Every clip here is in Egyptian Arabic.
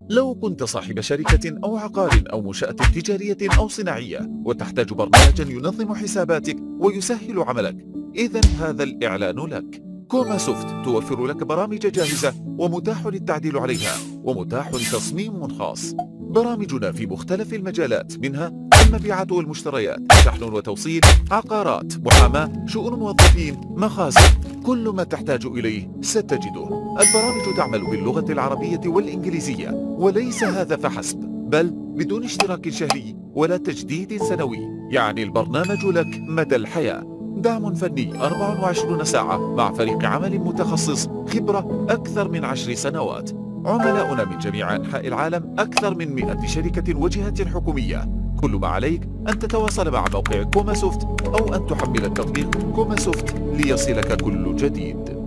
لو كنت صاحب شركة أو عقار أو منشأة تجارية أو صناعية وتحتاج برنامجا ينظم حساباتك ويسهل عملك إذا هذا الإعلان لك كوما سوفت توفر لك برامج جاهزة ومتاح للتعديل عليها ومتاح لتصميم خاص برامجنا في مختلف المجالات منها المبيعات والمشتريات شحن وتوصيل عقارات محاماة شؤون موظفين مخازن كل ما تحتاج إليه ستجده البرامج تعمل باللغة العربية والإنجليزية وليس هذا فحسب بل بدون اشتراك شهري ولا تجديد سنوي يعني البرنامج لك مدى الحياة دعم فني 24 ساعة مع فريق عمل متخصص خبرة أكثر من عشر سنوات عملاؤنا من جميع أنحاء العالم أكثر من 100 شركة وجهة حكومية كل ما عليك أن تتواصل مع موقع كوما سوفت أو أن تحمل التطبيق كوما سوفت ليصلك كل جديد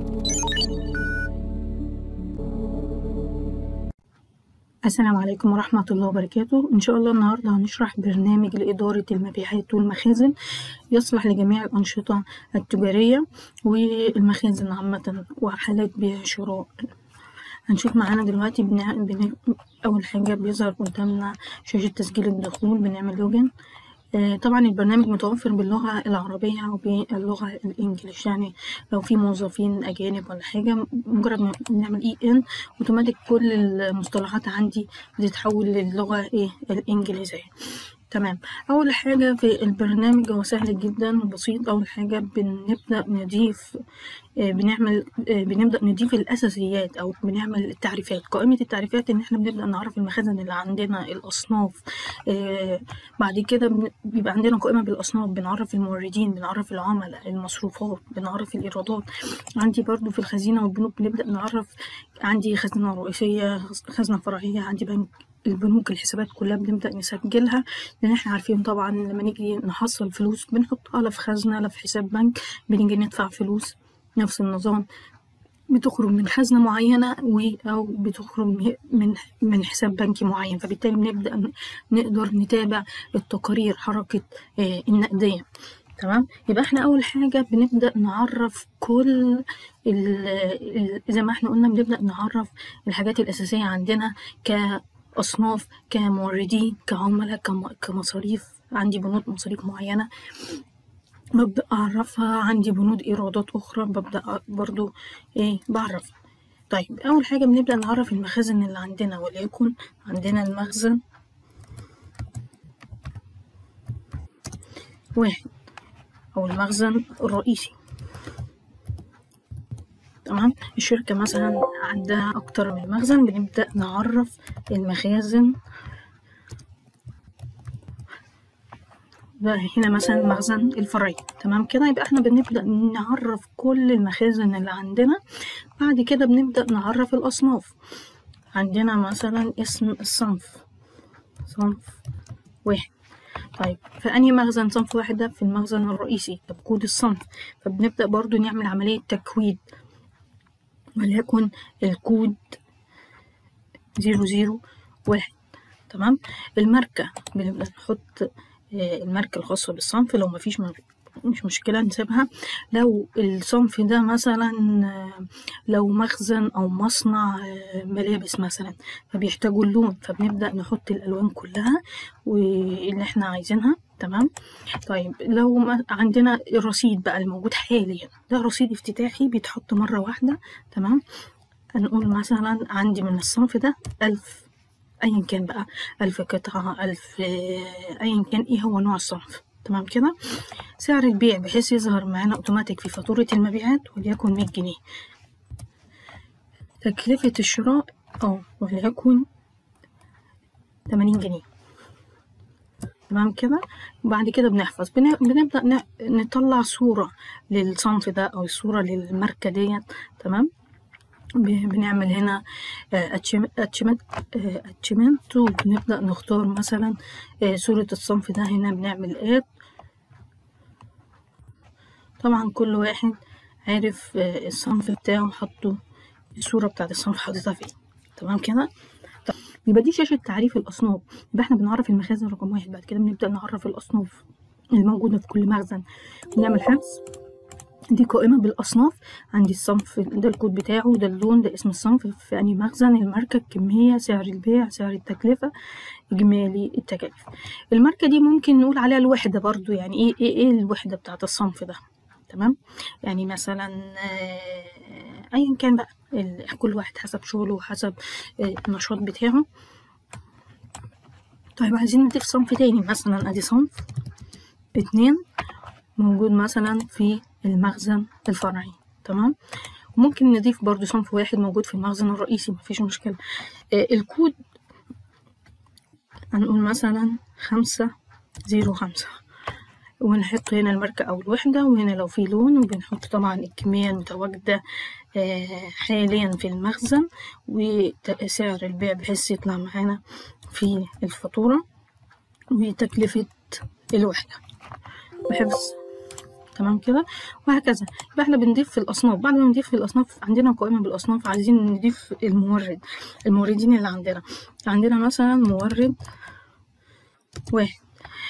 السلام عليكم ورحمة الله وبركاته إن شاء الله النهاردة هنشرح برنامج لإدارة المبيعات والمخازن يصلح لجميع الأنشطة التجارية والمخازن عامة وحالات بيع شراء هنشوف معانا دلوقتي بنع... بن... أول حاجة بيظهر قدامنا شاشة تسجيل الدخول بنعمل لوجن آه، طبعا البرنامج متوفر باللغة العربية وباللغة الإنجليش يعني لو في موظفين أجانب ولا حاجة مجرد ما بنعمل إي إن أوتوماتيك كل المصطلحات عندي بتتحول للغة إيه الإنجليزية تمام أول حاجة في البرنامج هو سهل جدا وبسيط أول حاجة بنبدأ نضيف آه، بنعمل آه، بنبدأ نضيف الأساسيات أو بنعمل التعريفات قائمة التعريفات إن إحنا بنبدأ نعرف المخازن اللي عندنا الأصناف آه، بعد كده بن- بيبقى عندنا قائمة بالأصناف بنعرف الموردين بنعرف العملاء المصروفات بنعرف الإيرادات عندي برضو في الخزينة والبنوك بنبدأ نعرف عندي خزنة رئيسية خزنة فرعية عندي بنك البنوك الحسابات كلها بنبدأ نسجلها لأن احنا عارفين طبعا لما نيجي نحصل فلوس بنحطها لا في خزنة لا في حساب بنك بنيجي ندفع فلوس نفس النظام بتخرج من خزنة معينة و أو بتخرج من من حساب بنكي معين فبالتالي بنبدأ ن- نقدر نتابع التقارير حركة آه، النقدية تمام يبقى احنا أول حاجة بنبدأ نعرف كل ال ال زي ما احنا قلنا بنبدأ نعرف الحاجات الأساسية عندنا كأصناف كموردين كعملاء كم- كمصاريف عندي بنود مصاريف معينة ببدأ أعرفها عندي بنود إيرادات أخرى ببدأ أ- برضو إيه بعرف طيب أول حاجة بنبدأ نعرف المخازن اللي عندنا وليكن عندنا المخزن واحد أو المخزن الرئيسي تمام الشركة مثلا عندها أكتر من مخزن بنبدأ نعرف المخازن بقى هنا مثلا مخزن الفرعي تمام كده يبقى احنا بنبدأ نعرف كل المخازن اللي عندنا بعد كده بنبدأ نعرف الأصناف عندنا مثلا اسم الصنف صنف واحد طيب في أنهي مخزن صنف واحد ده في المخزن الرئيسي طب كود الصنف فبنبدأ برضو نعمل عملية تكويد وليكن الكود زيرو زيرو واحد تمام الماركة بنبدأ نحط آه، الماركة الخاصة بالصنف لو مفيش م- مش مشكلة نسيبها لو الصنف ده مثلا آه، لو مخزن أو مصنع آه، ملابس مثلا فبيحتاجوا اللون فبنبدأ نحط الألوان كلها واللي احنا عايزينها تمام طيب لو ما عندنا الرصيد بقى الموجود حاليا ده رصيد افتتاحي بيتحط مرة واحدة تمام هنقول مثلا عندي من الصنف ده ألف أيا كان بقى ألف قطعة ألف آه، أيا كان إيه هو نوع الصنف تمام كده سعر البيع بحيث يظهر معانا أوتوماتيك في فاتورة المبيعات وليكن مية جنيه تكلفة الشراء أو وليكن تمانين جنيه تمام كده وبعد كده بنحفظ بن- بنبدأ ن- نطلع صورة للصنف ده أو صورة للماركة ديت تمام ب- بنعمل هنا اتشمنت وبنبدأ نختار مثلا آه، صورة الصنف ده هنا بنعمل اد طبعا كل واحد عارف آه، الصنف بتاعه حطه الصورة بتاعت الصنف حاططها فين تمام كده طب يبقى دي شاشة تعريف الأصناف يبقى احنا بنعرف المخازن رقم واحد بعد كده بنبدأ نعرف الأصناف الموجودة في كل مخزن بنعمل حفظ دي قائمة بالأصناف عندي الصنف ده الكود بتاعه ده اللون ده اسم الصنف في أنهي مخزن الماركة الكمية سعر البيع سعر التكلفة إجمالي التكاليف الماركة دي ممكن نقول عليها الوحدة برضو يعني إيه إيه, إيه الوحدة بتاعة الصنف ده تمام يعني مثلا آه، أيا كان بقى ال- كل واحد حسب شغله وحسب آه، النشاط بتاعه طيب عايزين نضيف صنف تاني مثلا ادي صنف اتنين موجود مثلا في المخزن الفرعي تمام وممكن نضيف برضو صنف واحد موجود في المخزن الرئيسي مفيش مشكلة آه الكود هنقول مثلا خمسة زيرو خمسة ونحط هنا الماركة أو الوحدة وهنا لو في لون وبنحط طبعا الكمية المتواجدة آه، حاليا في المخزن وسعر البيع بحيث يطلع معانا في الفاتورة وتكلفة الوحدة بحفظ تمام كده وهكذا يبقى احنا بنضيف في الأصناف بعد ما نضيف في الأصناف عندنا قائمة بالأصناف عايزين نضيف المورد الموردين اللي عندنا عندنا مثلا مورد واحد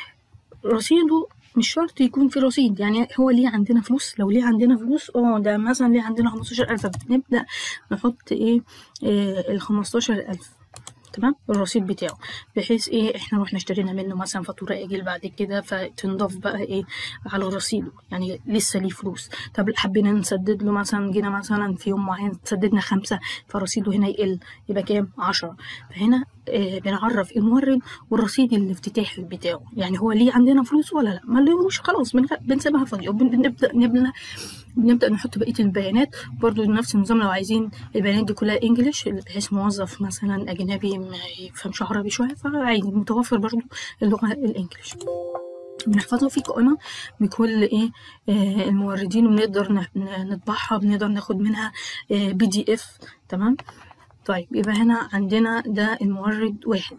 رصيده مش شرط يكون في رصيد يعني هو ليه عندنا فلوس لو ليه عندنا فلوس اه ده مثلا ليه عندنا خمستاشر ألف نبدأ نحط ايه, إيه الخمستاشر ألف تمام الرصيد بتاعه بحيث ايه احنا رحنا اشترينا منه مثلا فاتوره اجل بعد كده فتنضاف بقى ايه على رصيده يعني لسه ليه فلوس طب حبينا نسدد له مثلا جينا مثلا في يوم معين سددنا خمسة فرصيده هنا يقل يبقى كام عشرة فهنا آه بنعرف المورد والرصيد الافتتاحي بتاعه يعني هو ليه عندنا فلوس ولا لا ما لهوش خلاص بن- بنسيبها فاضيه وبنبدا نبنى بنبدا نحط بقيه البيانات برضو نفس النظام لو عايزين البيانات دي كلها انجليش بحيث موظف مثلا اجنبي ما يفهمش عربي شويه فعادي متوفر برضو اللغه الانجليش بنحفظها في قائمة بكل ايه آه الموردين وبنقدر ن- ن- نطبعها بنقدر ناخد منها بي دي اف تمام طيب يبقى هنا عندنا ده المورد واحد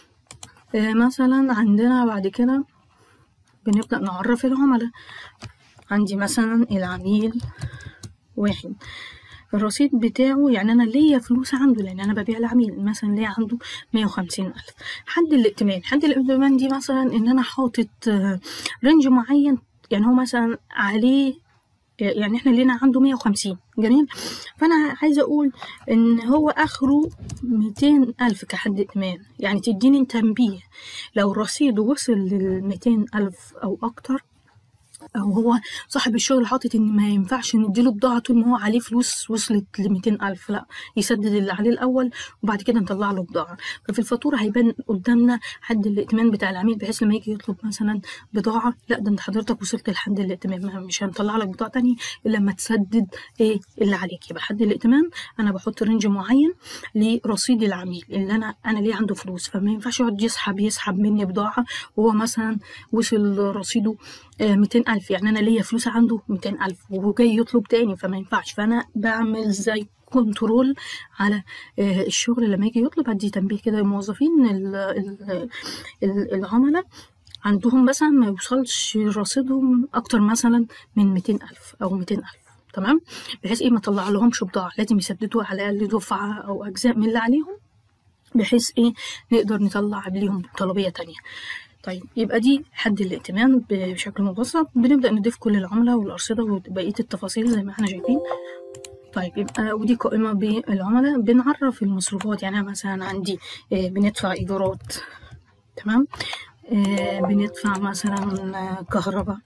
آه مثلا عندنا بعد كده بنبدأ نعرف العملاء عندي مثلا العميل واحد الرصيد بتاعه يعني انا ليا فلوس عنده لان انا ببيع العميل مثلا ليا عنده مية وخمسين الف حد الائتمان حد الائتمان دي مثلا ان انا حاطط آه، رينج معين يعني هو مثلا عليه يعني احنا لينا عنده مية وخمسين جميل فانا عايزه اقول ان هو اخره ميتين الف كحد ائتمان يعني تديني تنبيه لو رصيده وصل للميتين الف او اكتر او هو صاحب الشغل حاطط ان ما ينفعش نديله بضاعه طول ما هو عليه فلوس وصلت ل ألف لا يسدد اللي عليه الاول وبعد كده نطلع له بضاعه ففي الفاتوره هيبان قدامنا حد الائتمان بتاع العميل بحيث لما يجي يطلب مثلا بضاعه لا ده انت حضرتك وصلت لحد الائتمان ما- مش هنطلع لك بضاعه تانية الا لما تسدد ايه اللي عليك يبقى حد الائتمان انا بحط رينج معين لرصيد العميل اللي انا انا ليه عنده فلوس فما ينفعش يقعد يسحب يسحب مني بضاعه وهو مثلا وصل رصيده ميتين ألف يعني أنا ليا فلوس عنده ميتين ألف وهو جاي يطلب تاني فما ينفعش فأنا بعمل زي كنترول على آه، الشغل لما يجي يطلب أدي تنبيه كده للموظفين ال- ال- ال- العملاء عندهم مثلا ما يوصلش رصيدهم أكتر مثلا من ميتين ألف أو ميتين ألف تمام بحيث إيه ما طلع لهمش بضاعة لازم يسددوا على الأقل دفعة أو أجزاء من اللي عليهم بحيث ايه نقدر نطلع ليهم طلبية تانية طيب يبقى دي حد الائتمان بشكل مبسط بنبدأ نضيف كل العملاء والأرصدة وبقية التفاصيل زي ما احنا شايفين طيب يبقى ودي قائمة بالعملاء بنعرف المصروفات يعني أنا مثلا عندي آه، بندفع إيجارات تمام آه، بندفع مثلا آه، كهرباء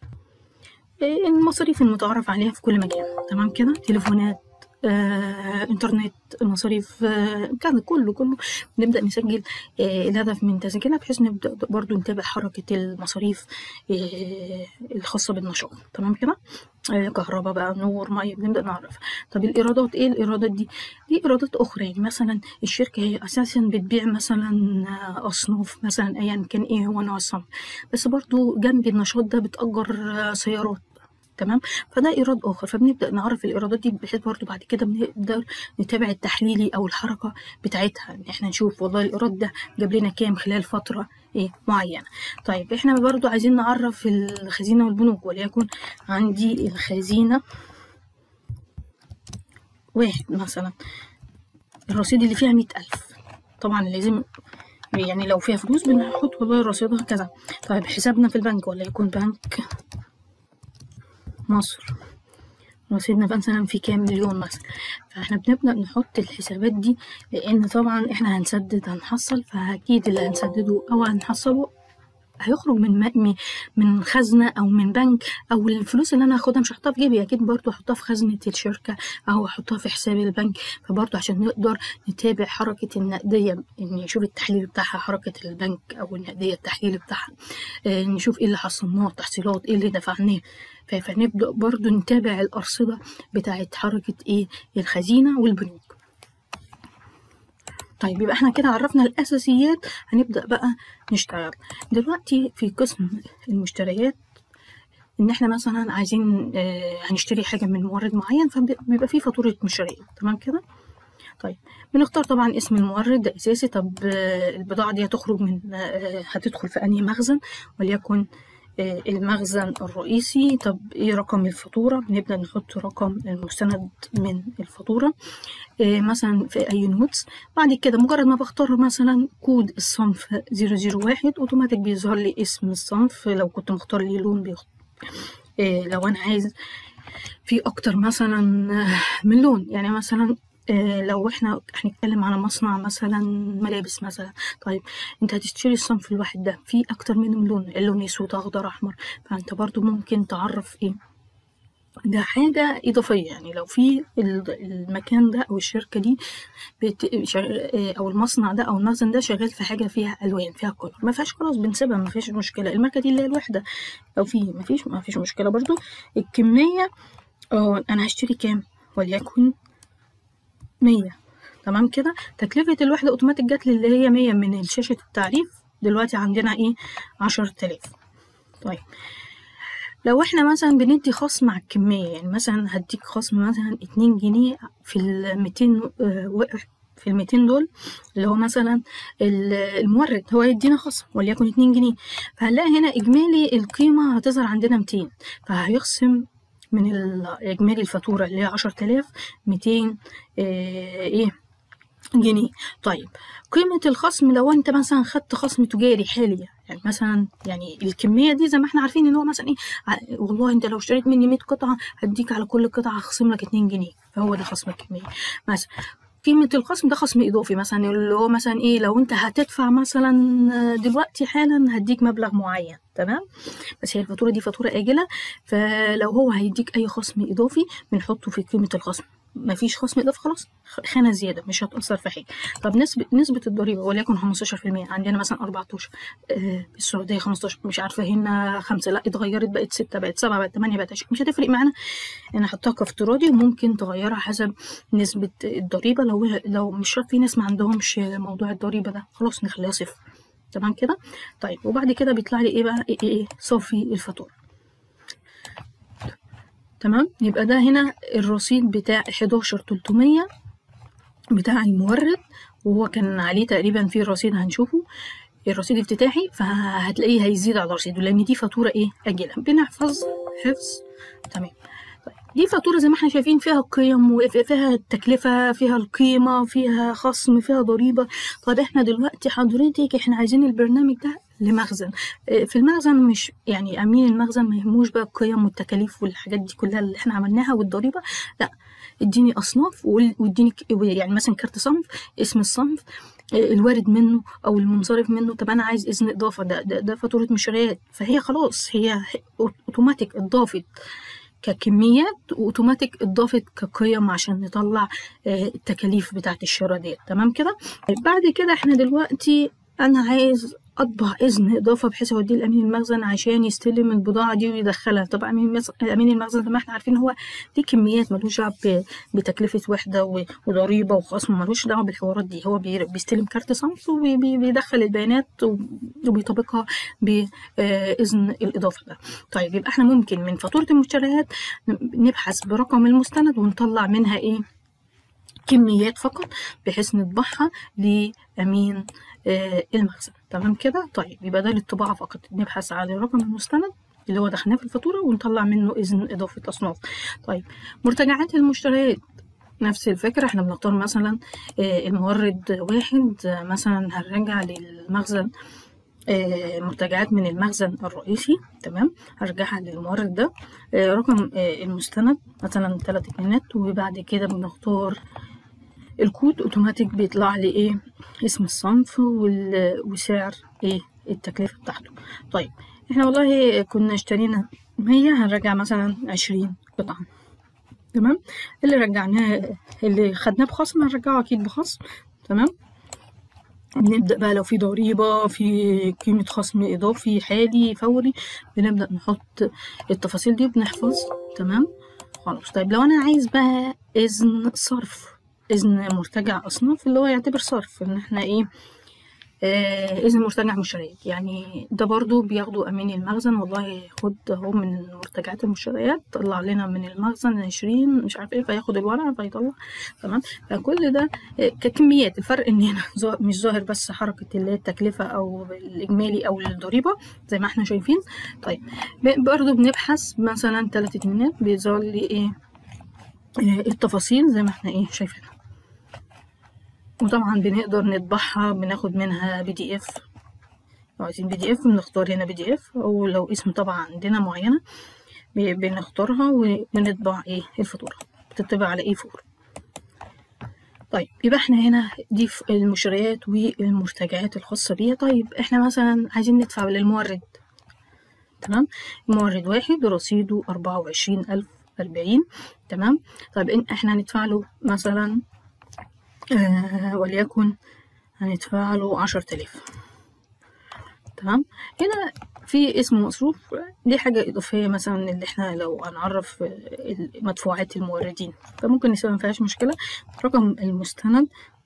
آه، المصاريف المتعارف عليها في كل مكان تمام كده تليفونات آه، انترنت مصاريف آه، كذا كله كله نبدأ نسجل آه، الهدف من تسجيلها بحيث نبدأ برضو نتابع حركة المصاريف آه، الخاصة بالنشاط تمام كده آه، كهرباء بقى نور مية بنبدأ نعرف طب الإيرادات إيه الإيرادات دي؟ دي إيرادات أخرى يعني مثلا الشركة هي أساسا بتبيع مثلا آه، أصناف مثلا أيا كان إيه هو نوع الصنف بس برضو جنب النشاط ده بتأجر آه، سيارات تمام فده ايراد اخر فبنبدا نعرف الايرادات دي بحيث برضو بعد كده بنقدر نتابع التحليلي او الحركه بتاعتها ان احنا نشوف والله الايراد ده جاب لنا كام خلال فتره ايه معينه طيب احنا برضو عايزين نعرف الخزينه والبنوك وليكن عندي الخزينه واحد مثلا الرصيد اللي فيها مئة ألف طبعا لازم يعني لو فيها فلوس بنحط والله رصيدها كذا طيب حسابنا في البنك ولا يكون بنك مصر رصيدنا مثلا في كام مليون مثلا فاحنا بنبدأ نحط الحسابات دي لأن طبعا احنا هنسدد هنحصل فأكيد اللي هنسدده أو هنحصله هيخرج من م- من خزنة أو من بنك أو الفلوس اللي أنا هاخدها مش هحطها في جيبي أكيد برضه هحطها في خزنة الشركة أو هحطها في حساب البنك فبرضه عشان نقدر نتابع حركة النقدية إن نشوف التحليل بتاعها حركة البنك أو النقدية التحليل بتاعها آه، نشوف إيه اللي حصلناه التحصيلات إيه اللي دفعناه ف- فنبدأ برضه نتابع الأرصدة بتاعة حركة إيه الخزينة والبنوك طيب يبقى احنا كده عرفنا الأساسيات هنبدأ بقى نشتغل دلوقتي في قسم المشتريات ان احنا مثلا عايزين آه، هنشتري حاجة من مورد معين فبيبقى فيه فاتورة مشتريات تمام كده طيب بنختار طبعا اسم المورد ده اساسي طب آه، البضاعة دي هتخرج من آه، هتدخل في انهي مخزن وليكن آه، المخزن الرئيسي طب ايه رقم الفاتورة بنبدأ نحط رقم المستند من الفاتورة آه، مثلا في اي نوتس بعد كده مجرد ما بختار مثلا كود الصنف 001 اوتوماتيك بيظهر لي اسم الصنف لو كنت مختار لي لون بيخ... آه، لو انا عايز في اكتر مثلا آه، من لون يعني مثلا آه، لو احنا هنتكلم على مصنع مثلا ملابس مثلا طيب انت هتشتري الصنف الواحد ده فيه اكتر من لون اللون اسود اخضر احمر فانت برضو ممكن تعرف ايه ده حاجة إضافية يعني لو في ال- المكان ده أو الشركة دي بت... شغ- آه، أو المصنع ده أو المخزن ده شغال في حاجة فيها ألوان فيها كولر ما فيهاش خلاص بنسيبها ما فيش مشكلة الماركة دي اللي هي الوحدة لو في ما فيش ما فيش مشكلة برضو الكمية اه أنا هشتري كام وليكن مية تمام كده تكلفة الوحدة أوتوماتيك جات لي اللي هي مية من شاشة التعريف دلوقتي عندنا إيه عشرة آلاف طيب لو احنا مثلا بندي خصم على الكمية يعني مثلا هديك خصم مثلا اتنين جنيه في الميتين في الميتين دول اللي هو مثلا ال- المورد هو يدينا خصم وليكن اتنين جنيه فهنلاقي هنا إجمالي القيمة هتظهر عندنا ميتين فهيخصم من ال- إجمالي الفاتورة اللي هي عشرة آلاف ميتين إيه جنيه طيب قيمة الخصم لو انت مثلا خدت خصم تجاري حالي يعني مثلا يعني الكمية دي زي ما احنا عارفين ان هو مثلا ايه ع- والله انت لو اشتريت مني 100 قطعة هديك على كل قطعة هخصم لك 2 جنيه فهو ده خصم الكمية مثلا قيمة الخصم ده خصم إضافي مثلا اللي هو مثلا إيه لو أنت هتدفع مثلا دلوقتي حالا هديك مبلغ معين تمام بس هي الفاتورة دي فاتورة آجلة فلو هو هيديك أي خصم إضافي بنحطه في قيمة الخصم مفيش خصم إضافي خلاص خانة زيادة مش هتأثر في حاجة طب نسبة نسبة الضريبة وليكن 15% عندنا مثلا 14 آه السعودية 15 مش عارفة هنا خمسة لا اتغيرت بقت 6 بقت 7 بقت 8 بقت 20 مش هتفرق معانا أنا حطها كافتراضي وممكن تغيرها حسب نسبة الضريبة لو لو مش شرط في ناس ما عندهمش موضوع الضريبة ده خلاص نخليها صفر تمام كده طيب وبعد كده بيطلع لي ايه بقى ايه, إيه, إيه صافي الفاتورة تمام يبقى ده هنا الرصيد بتاع 11300 بتاع المورد وهو كان عليه تقريبا في الرصيد هنشوفه الرصيد افتتاحي فهتلاقيه هيزيد على الرصيد لان دي فاتوره ايه اجله بنحفظ حفظ تمام طيب دي فاتوره زي ما احنا شايفين فيها القيم وفيها التكلفه فيها القيمه فيها خصم فيها ضريبه طب احنا دلوقتي حضرتك احنا عايزين البرنامج ده لمخزن آه، في المخزن مش يعني امين المخزن ما يهموش بقى القيم والتكاليف والحاجات دي كلها اللي احنا عملناها والضريبه لا اديني اصناف وقول- واديني ك- يعني مثلا كارت صنف اسم الصنف آه، الوارد منه او المنصرف منه طب انا عايز اذن اضافه ده ده, ده فاتوره مشتريات فهي خلاص هي اوتوماتيك اضافت ككميات واوتوماتيك اضافت كقيم عشان نطلع آه، التكاليف بتاعه الشراء ديت تمام كده بعد كده احنا دلوقتي انا عايز اطبع اذن اضافه بحيث اوديه لامين المخزن عشان يستلم البضاعه دي ويدخلها طبعا امين المس- امين المخزن زي ما احنا عارفين هو دي كميات ملوش دعوه ب- بتكلفه وحده و- وضريبه وخصم ملوش دعوه بالحوارات دي هو بي- بيستلم كارت صنف وبيدخل البيانات و- وبيطبقها باذن الاضافه ده طيب يبقى احنا ممكن من فاتوره المشتريات نبحث برقم المستند ونطلع منها ايه كميات فقط بحيث نطبعها لأمين آه، المخزن تمام كده طيب يبقى ده للطباعة فقط نبحث على رقم المستند اللي هو دخلناه في الفاتورة ونطلع منه إذن إضافة أصناف طيب مرتجعات المشتريات نفس الفكرة احنا بنختار مثلا آه، المورد واحد آه، مثلا هنرجع للمخزن آه، مرتجعات من المخزن الرئيسي تمام هرجعها للمورد ده آه، رقم آه، المستند مثلا تلات اتنينات وبعد كده بنختار الكود اوتوماتيك بيطلع لي ايه اسم الصنف وال- وسعر ايه التكلفة بتاعته طيب احنا والله كنا اشترينا مية هنرجع مثلا عشرين قطعة تمام اللي رجعناه اللي خدناه بخصم هنرجعه اكيد بخصم تمام بنبدأ بقى لو في ضريبة في قيمة خصم إضافي حالي فوري بنبدأ نحط التفاصيل دي وبنحفظ تمام خلاص طيب لو أنا عايز بقى إذن صرف إذن مرتجع أصناف اللي هو يعتبر صرف إن إحنا إيه آه إذن مرتجع مشتريات يعني ده برضو بياخدوا أمين المخزن والله خد أهو من مرتجعات المشتريات طلع لنا من المخزن عشرين مش عارف إيه فياخد الورقة فيطلع تمام فكل ده آه، ككميات الفرق إن هنا ظا- مش ظاهر بس حركة اللي هي التكلفة أو الإجمالي أو الضريبة زي ما احنا شايفين طيب ب- برضو بنبحث مثلا تلات اتنينات بيظهر لي إيه آه، التفاصيل زي ما احنا إيه شايفينها وطبعا بنقدر نطبعها بناخد منها بي دي اف لو عايزين بي دي اف بنختار هنا بي دي اف او لو اسم طبعا عندنا معينة ب- بنختارها وبنطبع ايه الفاتورة بتطبع على ايه فور طيب يبقى احنا هنا دي في المشتريات والمرتجعات الخاصة بيها طيب احنا مثلا عايزين ندفع للمورد تمام مورد واحد رصيده أربعة وعشرين ألف أربعين تمام طيب إن احنا هندفع له مثلا آه وليكن هندفع له عشرة آلاف تمام هنا في اسم مصروف دي حاجة إضافية مثلا اللي احنا لو هنعرف آه، مدفوعات الموردين فممكن نسيبها مفيهاش مشكلة رقم المستند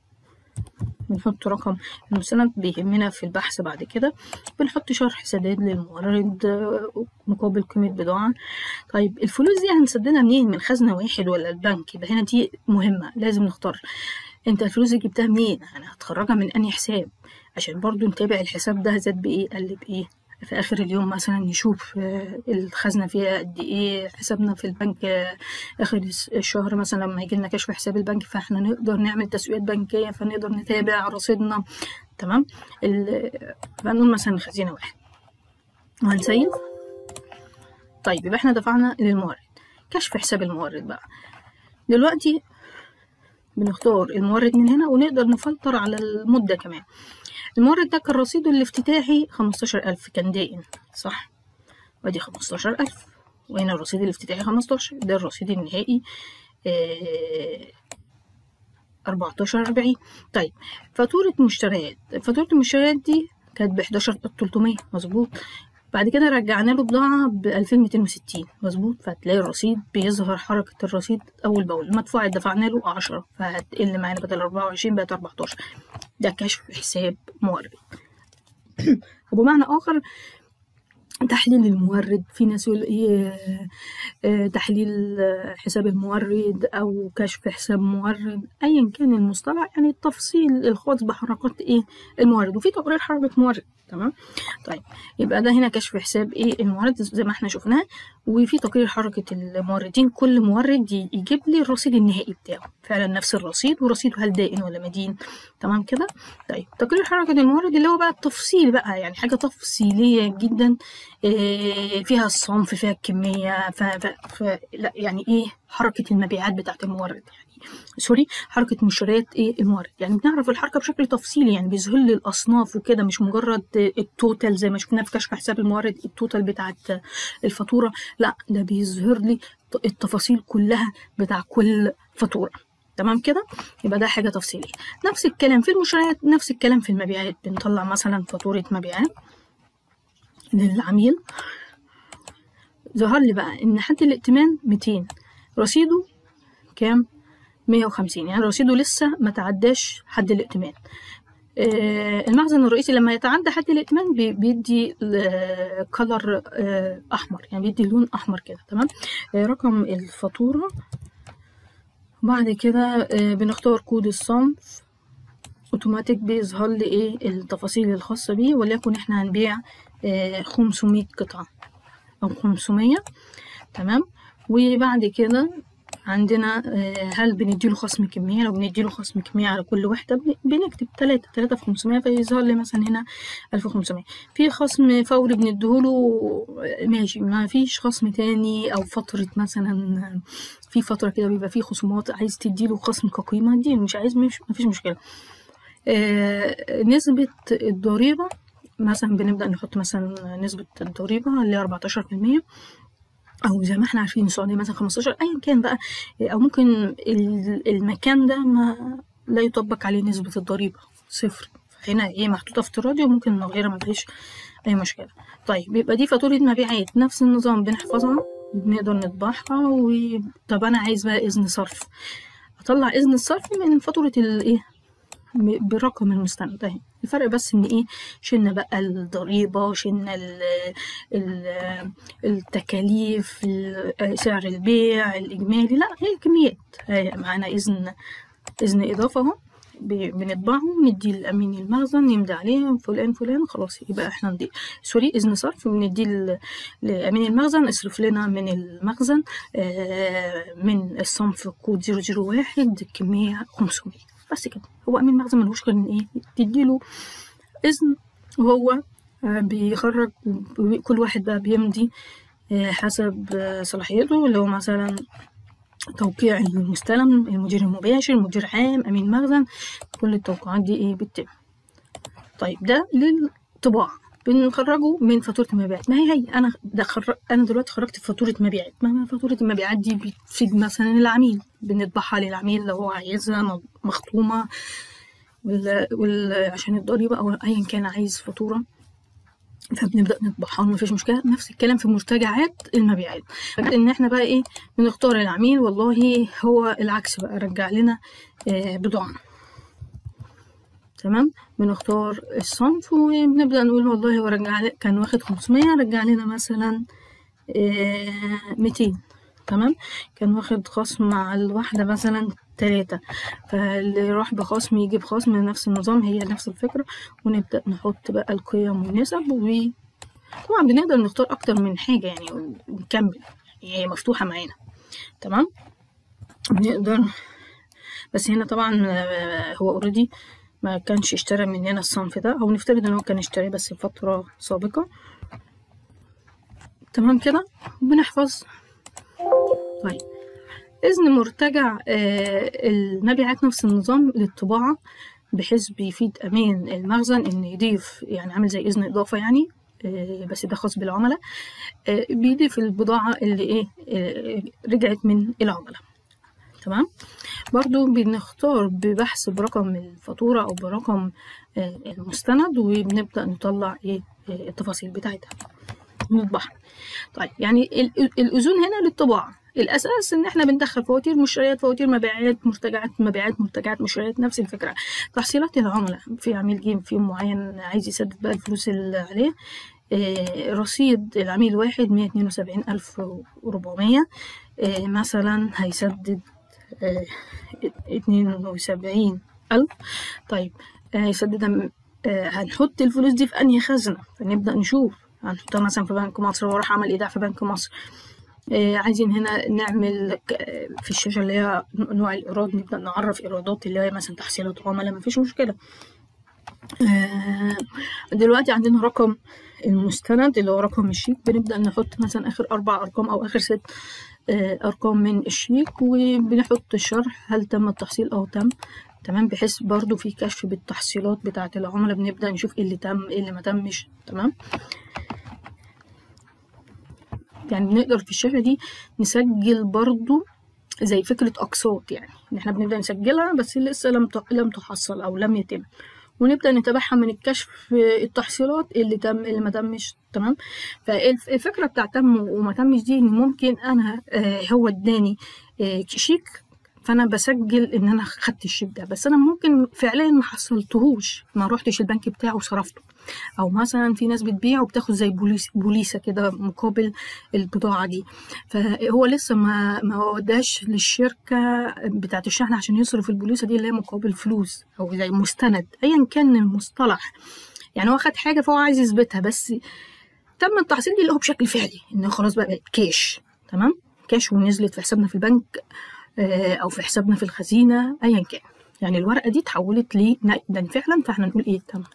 بنحط رقم المستند بيهمنا في البحث بعد كده بنحط شرح سداد للمورد آه، مقابل قيمة بضاعة طيب الفلوس دي هنسددها منين من خزنة واحد ولا البنك يبقى هنا دي مهمة لازم نختار انت الفلوس دي جبتها منين انا هتخرجها من انهي حساب عشان برضو نتابع الحساب ده زاد بايه قل بايه في اخر اليوم مثلا نشوف آه، الخزنه فيها قد ايه حسابنا في البنك آه، اخر الس- الشهر مثلا لما يجي لنا كشف حساب البنك فاحنا نقدر نعمل تسويقات بنكيه فنقدر نتابع رصيدنا تمام ال- فنقول مثلا خزينه واحد وهنسيب طيب يبقى احنا دفعنا للمورد كشف حساب المورد بقى دلوقتي بنختار المورد من هنا ونقدر نفلتر على المدة كمان المورد ده كان رصيده الافتتاحي خمستاشر ألف كان دائن صح ودي خمستاشر ألف وهنا الرصيد الافتتاحي خمستاشر ده الرصيد النهائي أربعتاشر أربعين طيب فاتورة مشتريات فاتورة المشتريات دي كانت بحداشر تلتمية مظبوط بعد كده رجعنا له بضاعة بألفين ميتين وستين مظبوط فهتلاقي الرصيد بيظهر حركة الرصيد أول بأول المدفوع دفعنا له عشرة فهتقل معانا بدل أربعة وعشرين بقت أربعتاشر ده كشف حساب مورد وبمعنى آخر تحليل المورد في ناس يقول ايه آه، تحليل آه، حساب المورد او كشف حساب مورد ايا كان المصطلح يعني التفصيل الخاص بحركات ايه المورد وفي تقرير حركة مورد تمام طيب يبقى ده هنا كشف حساب ايه المورد زي ما احنا شفناه وفي تقرير حركة الموردين كل مورد ي- يجيب لي الرصيد النهائي بتاعه فعلا نفس الرصيد ورصيده هل دائن ولا مدين تمام كده طيب تقرير حركة المورد اللي هو بقى التفصيل بقى يعني حاجة تفصيلية جدا إيه، فيها الصنف فيها الكمية ف... ف... ف... لا يعني ايه حركة المبيعات بتاعت المورد يعني سوري حركة مشتريات ايه المورد يعني بنعرف الحركة بشكل تفصيلي يعني بيظهر لي الأصناف وكده مش مجرد التوتال زي ما شفنا في كشف حساب المورد التوتال بتاعت الفاتورة لا ده بيظهر لي التفاصيل كلها بتاع كل فاتورة تمام كده يبقى ده حاجة تفصيلية نفس الكلام في المشتريات نفس الكلام في المبيعات بنطلع مثلا فاتورة مبيعات للعميل ظهر لي بقى ان حد الائتمان 200 رصيده كام 150 يعني رصيده لسه ما تعداش حد الائتمان آه، المخزن الرئيسي لما يتعدى حد الائتمان بي- بيدي كلر احمر يعني بيدي لون احمر كده تمام آه، رقم الفاتوره بعد كده آه، بنختار كود الصنف اوتوماتيك بيظهر لي ايه التفاصيل الخاصه بيه وليكن احنا هنبيع آه، 500 قطعه او 500 تمام وبعد كده عندنا آه، هل بنديله خصم كمية لو بنديله خصم كمية على كل وحدة بن- بنكتب تلاتة تلاتة في خمسمية فيظهر لي مثلا هنا ألف وخمسمية في خصم فوري بنديهوله آه، ماشي ما فيش خصم تاني أو فترة مثلا في فترة كده بيبقى فيه خصومات عايز تديله خصم كقيمة اديله مش عايز مش مفيش مشكلة آه، نسبة الضريبة مثلا بنبدأ نحط مثلا نسبة الضريبة اللي هي 14% أو زي ما احنا عارفين السعودية مثلا 15 أيا كان بقى أو ممكن ال- المكان ده ما لا يطبق عليه نسبة الضريبة صفر هنا ايه محطوطة افتراضي وممكن نغيرها مفيش أي مشكلة طيب يبقى دي فاتورة مبيعات نفس النظام بنحفظها بنقدر نطبعها و... طب أنا عايز بقى إذن صرف أطلع إذن الصرف من فاتورة الإيه م- برقم المستند اهي الفرق بس ان ايه شلنا بقى الضريبة شلنا ال ال التكاليف ال- سعر البيع الإجمالي لا هي كميات هي معانا إذن إذن إضافة أهو ب- بنطبعه ونديه لأمين المخزن يمضي عليه فلان فلان خلاص يبقى احنا ندي سوري إذن صرف بنديه ل- لأمين المخزن اصرف لنا من المخزن آه، من الصنف كود 001 كمية 500 بس كده هو أمين المخزن ملهوش غير إن إيه تديله إذن وهو آه، بيخرج وب- كل واحد بقى بيمضي آه، حسب آه، صلاحيته اللي هو مثلا توقيع المستلم المدير المباشر مدير عام أمين مخزن كل التوقيعات دي إيه بتتم طيب ده للطباعة بنخرجه من فاتورة المبيعات ما هي هي أنا ده خر... أنا دلوقتي خرجت فاتورة مبيعات ما ما فاتورة المبيعات دي بتفيد مثلا العميل بنطبعها للعميل لو هو عايزها مختومة وال... وال... عشان الضريبة أو أيا كان عايز فاتورة فبنبدأ نطبعها مفيش مشكلة نفس الكلام في مرتجعات المبيعات ان احنا بقى ايه بنختار العميل والله هو العكس بقى رجع لنا آه، بضاعة تمام بنختار الصنف وبنبدأ نقول والله هو رجع لي كان واخد 500 رجع لنا مثلا آه، 200 تمام كان واخد خصم على الواحدة مثلا تلاتة فاللي راح بخصم يجيب خصم من نفس النظام هي نفس الفكرة ونبدأ نحط بقى القيم والنسب و طبعا بنقدر نختار أكتر من حاجة يعني ونكمل يعني هي مفتوحة معانا تمام بنقدر بس هنا طبعا آه، هو اوريدي ما كانش اشترى مننا الصنف ده او نفترض ان هو كان اشتراه بس في فترة سابقة تمام كده بنحفظ طيب إذن مرتجع آه، المبيعات نفس النظام للطباعة بحيث بيفيد أمين المخزن إن يضيف يعني عامل زي إذن إضافة يعني آه، بس ده خاص بالعملاء آه، بيضيف البضاعة اللي إيه آه، رجعت من العملاء تمام برضو بنختار ببحث برقم الفاتورة أو برقم آه، المستند وبنبدأ نطلع إيه آه، التفاصيل بتاعتها نطبعها طيب يعني ال- ال- الأذون هنا للطباعة الأساس إن إحنا بندخل فواتير مشتريات فواتير مبيعات مرتجعات مبيعات مرتجعات مشتريات نفس الفكرة تحصيلات العملاء في عميل جه في يوم معين عايز يسدد بقى الفلوس اللي عليه آه، رصيد العميل واحد مية اتنين وسبعين ألف وربعمية مثلا هيسدد آه، اتنين وسبعين ألف طيب آه، هيسددها م- آه، هنحط الفلوس دي في أنهي خزنة فنبدأ نشوف هنحطها مثلا في بنك مصر وراح عمل إيداع في بنك مصر آه، عايزين هنا نعمل ك- آه، في الشاشة اللي هي نوع الإيراد نبدأ نعرف إيرادات اللي هي مثلا تحصيلات عملاء مفيش مشكلة آه، دلوقتي عندنا رقم المستند اللي هو رقم الشيك بنبدأ نحط مثلا آخر أربع أرقام أو آخر ست آه، أرقام من الشيك وبنحط الشرح هل تم التحصيل أو تم تمام بحيث برضو في كشف بالتحصيلات بتاعة العملاء بنبدأ نشوف ايه اللي تم ايه اللي ما تمش تمام يعني نقدر في الشاشة دي نسجل برضو زي فكرة أقساط يعني إن إحنا بنبدأ نسجلها بس لسه لم ت- لم تحصل أو لم يتم ونبدأ نتابعها من الكشف التحصيلات اللي تم اللي ما تمش تمام فالفكرة بتاع تم وما تمش دي إن ممكن أنا آه، هو اداني آه، شيك فانا بسجل ان انا خدت الشيك ده بس انا ممكن فعليا ما حصلتهوش ما روحتش البنك بتاعه وصرفته او مثلا في ناس بتبيع وبتاخد زي بوليس بوليسه كده مقابل البضاعه دي فهو لسه ما ما وداش للشركه بتاعه الشحن عشان يصرف البوليسه دي اللي هي مقابل فلوس او زي مستند ايا كان المصطلح يعني هو خد حاجه فهو عايز يثبتها بس تم التحصيل دي اللي هو بشكل فعلي انه خلاص بقى بقت كاش تمام كاش ونزلت في حسابنا في البنك آه، او في حسابنا في الخزينه ايا كان يعني الورقه دي اتحولت لنقدا فعلا فاحنا نقول ايه تمام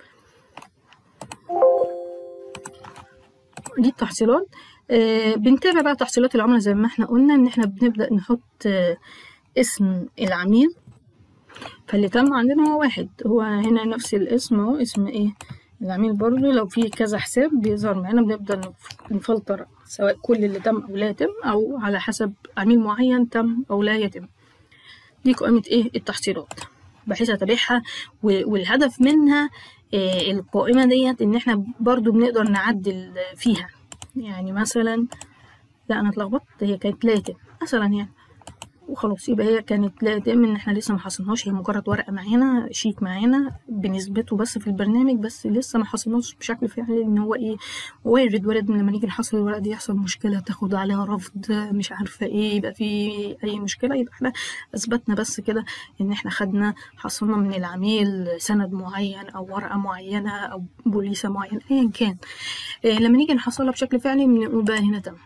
دي التحصيلات آه، بنتابع بقى تحصيلات العملاء زي ما احنا قلنا ان احنا بنبدا نحط آه، اسم العميل فاللي تم عندنا هو واحد هو هنا نفس الاسم اهو اسم ايه العميل برضو لو في كذا حساب بيظهر معانا بنبدأ نف- نفلتر سواء كل اللي تم أو لا يتم أو على حسب عميل معين تم أو لا يتم دي قائمة ايه التحصيلات بحيث أتابعها و- والهدف منها إيه القائمة ديت إن احنا برضو بنقدر نعدل فيها يعني مثلا لا أنا اتلخبطت هي كانت لا يتم مثلا يعني وخلاص يبقى هي كانت لا يتم ان احنا لسه ما حصلناش هي مجرد ورقه معانا شيت معانا بنثبته بس في البرنامج بس لسه ما حصلناش بشكل فعلي ان هو ايه وارد وارد لما نيجي نحصل الورقه دي يحصل مشكله تاخد عليها رفض مش عارفه ايه يبقى في اي مشكله يبقى احنا اثبتنا بس كده ان احنا خدنا حصلنا من العميل سند معين او ورقه معينه او بوليسه معينه ايا كان إيه لما نيجي نحصلها بشكل فعلي بنقول بقى هنا تمام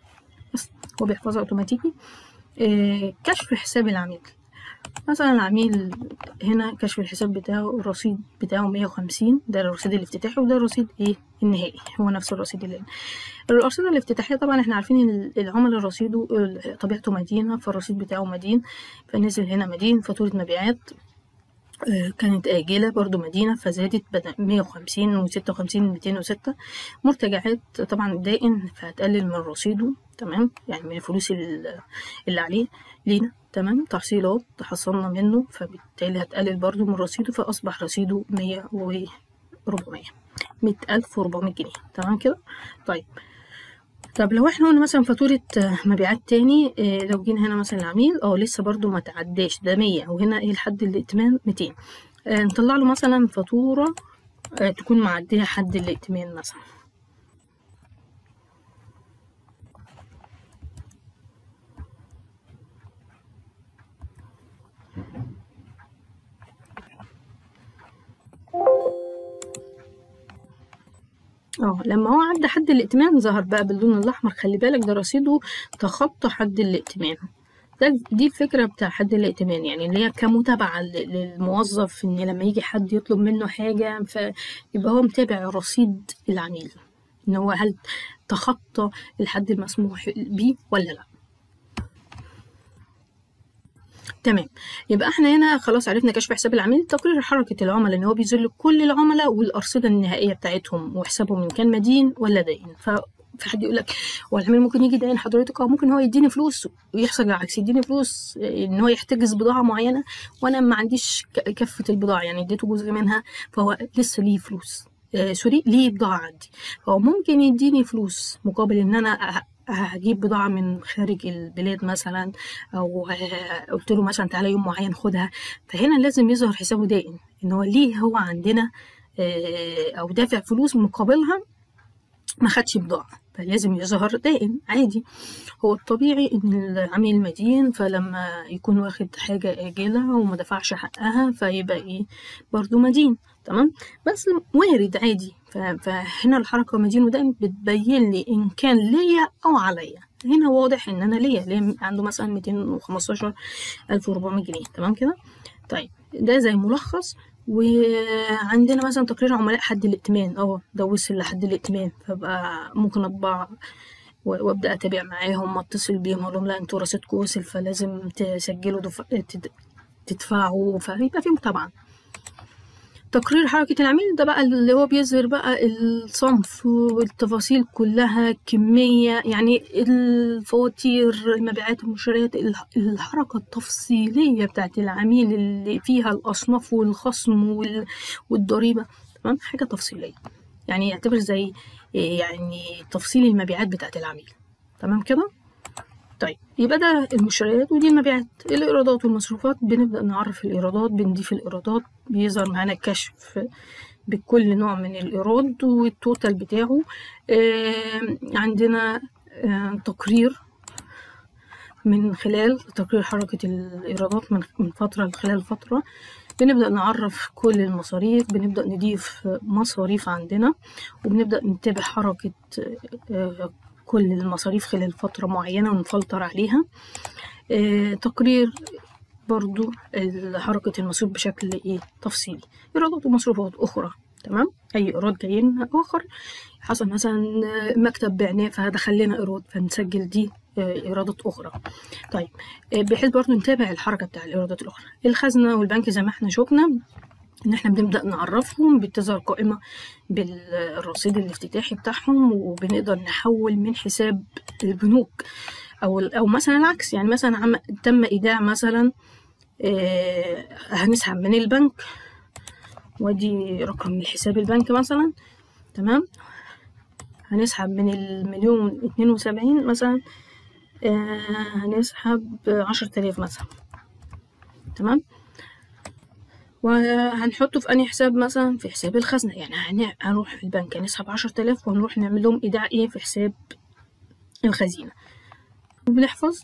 بس هو بيحفظها اوتوماتيكي إيه، كشف حساب العميل مثلا العميل هنا كشف الحساب بتاعه الرصيد بتاعه 150 ده الرصيد الافتتاحي وده الرصيد ايه النهائي هو نفس الرصيد اللي الرصيد الافتتاحي طبعا احنا عارفين ان العملاء رصيده ال- طبيعته مدينة فالرصيد بتاعه مدين فنزل هنا مدين فاتورة مبيعات آه، كانت آجلة برضو مدينة فزادت بدأ 150 وستة وخمسين ميتين وستة مرتجعات طبعا دائن فهتقلل من رصيده تمام يعني من الفلوس ال- اللي عليه لينا تمام تحصيلات حصلنا منه فبالتالي هتقلل برضو من رصيده فأصبح رصيده مية وربعمية مية ألف وربعمية جنيه تمام كده طيب طب لو احنا قلنا مثلا فاتورة آه، مبيعات تاني آه، لو جينا هنا مثلا العميل اه لسه برضو ما تعداش ده مية وهنا ايه لحد الائتمان ميتين آه، نطلع له مثلا فاتورة آه، تكون معدية حد الائتمان مثلا اه لما هو عدى حد الائتمان ظهر بقى باللون الاحمر خلي بالك ده رصيده تخطى حد الائتمان ده دي الفكره بتاع حد الائتمان يعني اللي هي كمتابعه ل- للموظف ان لما يجي حد يطلب منه حاجه فيبقى هو متابع رصيد العميل ان هو هل تخطى الحد المسموح بيه ولا لا تمام يبقى احنا هنا خلاص عرفنا كشف حساب العميل تقرير حركة العملاء ان هو بيذل كل العملاء والأرصدة النهائية بتاعتهم وحسابهم ان كان مدين ولا داين ف في حد يقول لك هو العميل ممكن يجي داين حضرتك اه ممكن هو يديني فلوس ويحصل العكس يديني فلوس آه، ان هو يحتجز بضاعة معينة وانا ما عنديش ك- كافة البضاعة يعني اديته جزء منها فهو لسه ليه فلوس آه سوري ليه بضاعة عندي فهو ممكن يديني فلوس مقابل ان انا أ- هجيب بضاعة من خارج البلاد مثلا او آه، قلت له مثلا تعالى يوم معين خدها فهنا لازم يظهر حسابه دائم ان هو ليه هو عندنا آه، او دافع فلوس مقابلها ما خدش بضاعة فلازم يظهر دائم عادي هو الطبيعي ان العميل مدين فلما يكون واخد حاجة آجلة وما دفعش حقها فيبقى ايه برضو مدين تمام بس وارد عادي ف- فهنا الحركة مدين ودائم بتبين لي ان كان ليا او عليا هنا واضح ان انا ليا ليا عنده مثلا 215 1400 جنيه تمام كده طيب ده زي ملخص وعندنا مثلا تقرير عملاء حد الائتمان اه ده وصل لحد الائتمان فبقى ممكن اطبع و- وابدا اتابع معاهم واتصل بيهم اقول لهم لا انتوا رصيدكم وصل فلازم تسجلوا دف... تد- تدفعوا فيبقى في متابعه تقرير حركة العميل ده بقى اللي هو بيظهر بقى الصنف والتفاصيل كلها كمية يعني الفواتير المبيعات المشتريات الح- الحركة التفصيلية بتاعت العميل اللي فيها الأصناف والخصم وال- والضريبة تمام حاجة تفصيلية يعني يعتبر زي يعني تفصيل المبيعات بتاعت العميل تمام كده طيب يبقى ده المشتريات ودي المبيعات الإيرادات والمصروفات بنبدأ نعرف الإيرادات بنضيف الإيرادات بيظهر معانا كشف بكل نوع من الإيراد والتوتال بتاعه آم، عندنا آم، تقرير من خلال تقرير حركة الإيرادات من من فترة لخلال فترة بنبدأ نعرف كل المصاريف بنبدأ نضيف مصاريف عندنا وبنبدأ نتابع حركة آه، كل المصاريف خلال فترة معينة ونفلتر عليها آه، تقرير برضو ال- حركة المصروف بشكل إيه تفصيلي إيرادات ومصروفات أخرى تمام أي إيراد جاي لنا آخر حصل مثلا آه، مكتب بعناه فدخل لنا إيراد فنسجل دي آه، إيرادات أخرى طيب آه، بحيث برضو نتابع الحركة بتاع الإيرادات الأخرى الخزنة والبنك زي ما احنا شفنا ان احنا بنبدا نعرفهم بتظهر قائمه بالرصيد الافتتاحي بتاعهم وبنقدر نحول من حساب البنوك او او مثلا العكس يعني مثلا عم تم ايداع مثلا آه، هنسحب من البنك وادي رقم من حساب البنك مثلا تمام هنسحب من المليون اتنين وسبعين مثلا آه، هنسحب عشرة آلاف مثلا تمام وهنحطه في أنهي حساب مثلا في حساب الخزنة يعني هن- هنروح في البنك نسحب عشرة آلاف وهنروح نعمل لهم إيداع إيه في حساب الخزينة وبنحفظ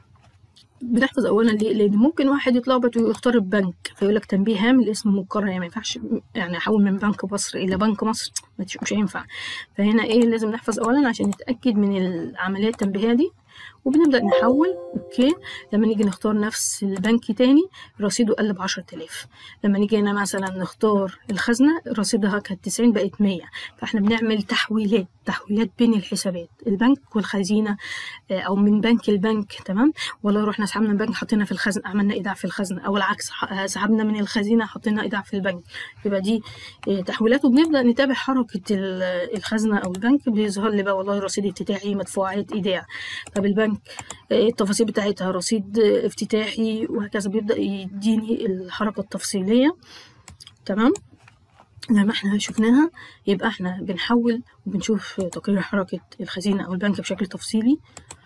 بنحفظ أولا ليه؟ لأن ممكن واحد يتلخبط ويختار البنك فيقول لك تنبيه هام الاسم مكرر يعني ما ينفعش يعني أحول من بنك مصر إلى بنك مصر مش مش هينفع فهنا إيه لازم نحفظ أولا عشان نتأكد من العملية التنبيهية دي وبنبدأ نحول أوكي لما نيجي نختار نفس البنك تاني رصيده قل بعشرة آلاف لما نيجي هنا مثلا نختار الخزنة رصيدها كانت تسعين بقت مية فاحنا بنعمل تحويلات تحويلات بين الحسابات البنك والخزينة آه، أو من بنك لبنك تمام ولا رحنا سحبنا من البنك حطينا في الخزنة عملنا إيداع في الخزنة أو العكس ح- سحبنا من الخزينة حطينا إيداع في البنك يبقى دي آه، تحويلات وبنبدأ نتابع حركة ال- الخزنة أو البنك بيظهر لي بقى والله رصيد افتتاحي مدفوعات إيداع طب البنك آه، التفاصيل بتاعتها رصيد آه، افتتاحي وهكذا بيبدأ يديني الحركة التفصيلية تمام زي ما احنا شفناها يبقى احنا بنحول وبنشوف تقرير حركة الخزينة أو البنك بشكل تفصيلي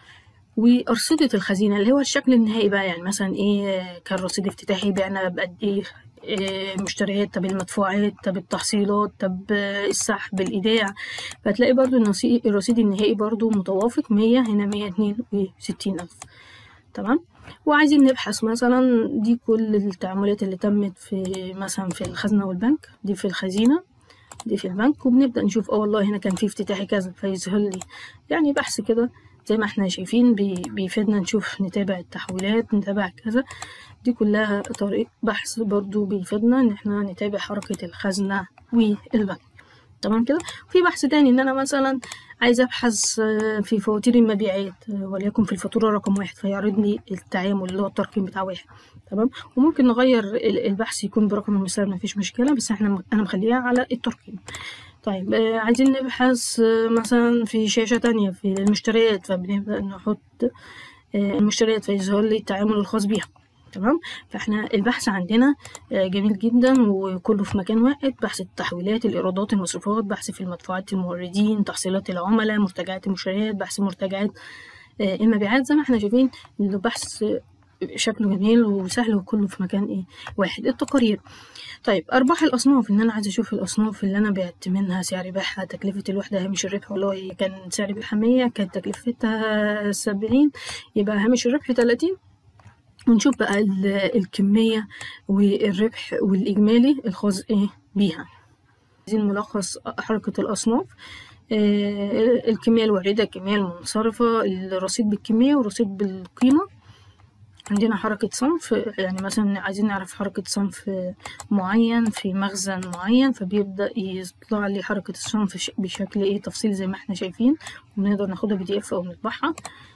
وأرصدة الخزينة اللي هو الشكل النهائي بقى يعني مثلا ايه كان رصيد افتتاحي بعنا بقد ايه إيه مشتريات طب المدفوعات طب التحصيلات طب آه، السحب الإيداع فتلاقي برضو النصي- الرصيد النهائي برضو متوافق مية هنا مية اتنين وستين ألف تمام وعايزين نبحث مثلا دي كل التعاملات اللي تمت في مثلا في الخزنة والبنك دي في الخزينة دي في البنك وبنبدأ نشوف اه والله هنا كان في افتتاحي كذا فيظهر لي يعني بحث كده زي ما احنا شايفين بي بيفيدنا نشوف نتابع التحويلات نتابع كذا دي كلها طريق بحث برضو بيفيدنا ان احنا نتابع حركة الخزنة والبنك تمام كده في بحث تاني ان انا مثلا عايزه ابحث آه، في فواتير المبيعات آه، وليكن في الفاتوره رقم واحد فيعرض لي التعامل اللي هو الترقيم بتاع واحد تمام وممكن نغير ال- البحث يكون برقم المثال مفيش مشكله بس احنا انا مخليها على الترقيم طيب آه، عايزين نبحث آه، مثلا في شاشة تانية في المشتريات فبنبدأ نحط آه، المشتريات فيظهر لي التعامل الخاص بيها تمام فاحنا البحث عندنا آه، جميل جدا وكله في مكان واحد بحث التحويلات الايرادات المصروفات بحث في المدفوعات الموردين تحصيلات العملاء مرتجعات المشتريات بحث مرتجعات آه، المبيعات زي ما احنا شايفين البحث آه، شكله جميل وسهل وكله في مكان ايه واحد التقارير طيب ارباح الاصناف ان انا عايزه اشوف الاصناف اللي انا بعت منها سعر بيعها تكلفه الوحده هامش الربح والله كان سعر بيعها 100 كانت تكلفتها 70 يبقى هامش الربح 30 ونشوف بقى ال- الكميه والربح والاجمالي الخاص ايه بيها عايزين ملخص حركه الاصناف آه، الكميه الوارده الكميه المنصرفه الرصيد بالكميه والرصيد بالقيمه عندنا حركة صنف يعني مثلا عايزين نعرف حركة صنف معين في مخزن معين فبيبدأ يطلع لي حركة الصنف ش- بشكل ايه تفصيل زي ما احنا شايفين ونقدر ناخدها بي دي اف او نطبعها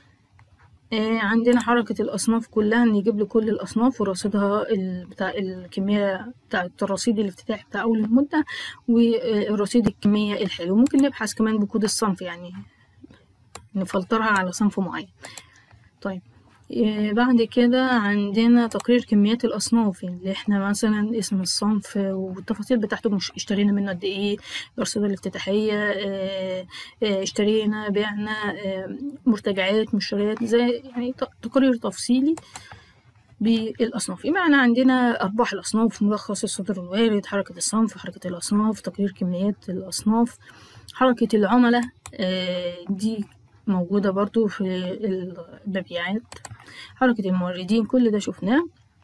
آه، عندنا حركة الأصناف كلها إن يجيب لي كل الأصناف ورصيدها ال- بتاع الكمية بتاع الرصيد الافتتاحي بتاع أول المدة والرصيد الكمية الحلو ممكن نبحث كمان بكود الصنف يعني نفلترها على صنف معين طيب آه، بعد كده عندنا تقرير كميات الأصناف اللي احنا مثلا اسم الصنف والتفاصيل بتاعته مش اشترينا منه قد ايه الأرصدة الافتتاحية آه، آه، اشترينا بعنا آه، مرتجعات مشتريات زي يعني ت- تقرير تفصيلي بالأصناف يبقى أنا عندنا أرباح الأصناف ملخص الصدر الوارد حركة الصنف حركة الأصناف تقرير كميات الأصناف حركة العملاء آه، دي موجودة برضو في المبيعات حركة الموردين كل ده شفناه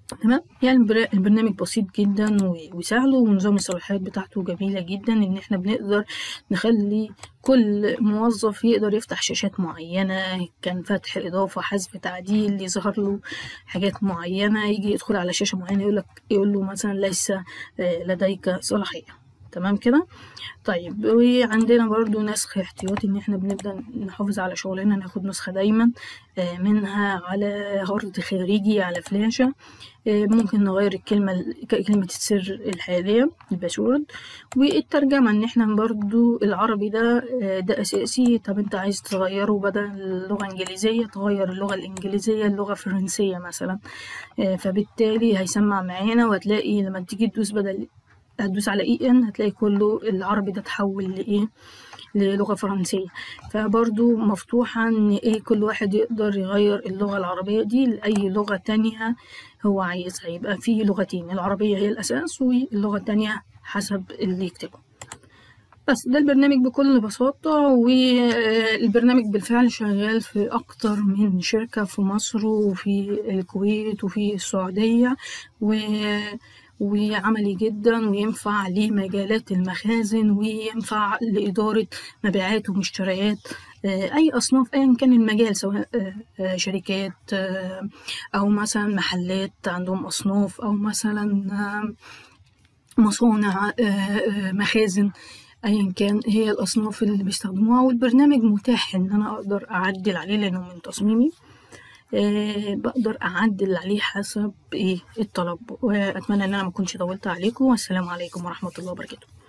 تمام يعني البر- البرنامج بسيط جدا و- وسهل ونظام الصلاحيات بتاعته جميلة جدا ان احنا بنقدر نخلي كل موظف يقدر يفتح شاشات معينة كان فتح إضافة حذف تعديل يظهر له حاجات معينة يجي يدخل على شاشة معينة يقول لك يقول له مثلا ليس آه، لديك صلاحية تمام كده طيب وعندنا برضو نسخ احتياطي ان احنا بنبدأ نحافظ على شغلنا ناخد نسخة دايما آه، منها على هارد خارجي على فلاشة آه، ممكن نغير الكلمة كلمة السر الحالية الباسورد والترجمة ان احنا برضو العربي ده آه، ده اساسي طب انت عايز تغيره بدل اللغة الانجليزية تغير اللغة الانجليزية اللغة الفرنسية مثلا آه، فبالتالي هيسمع معانا وهتلاقي لما تيجي تدوس بدل هتدوس على اي ان هتلاقي كله العربي ده اتحول لايه للغة فرنسية فبرضو مفتوحة ان ايه كل واحد يقدر يغير اللغة العربية دي لأي لغة تانية هو عايزها يبقى في لغتين العربية هي الأساس واللغة التانية حسب اللي يكتبه بس ده البرنامج بكل بساطة والبرنامج بالفعل شغال في أكتر من شركة في مصر وفي الكويت وفي السعودية و وعملي جدا وينفع لمجالات المخازن وينفع لإدارة مبيعات ومشتريات آه، أي أصناف أيا كان المجال سواء آه، آه، شركات آه، أو مثلا محلات عندهم أصناف أو مثلا آه، مصانع آه، آه، مخازن ايا كان هي الاصناف اللي بيستخدموها والبرنامج متاح ان انا اقدر اعدل عليه لانه من تصميمي آه، بقدر اعدل عليه حسب ايه الطلب واتمنى ان انا ما اكونش طولت عليكم والسلام عليكم ورحمة الله وبركاته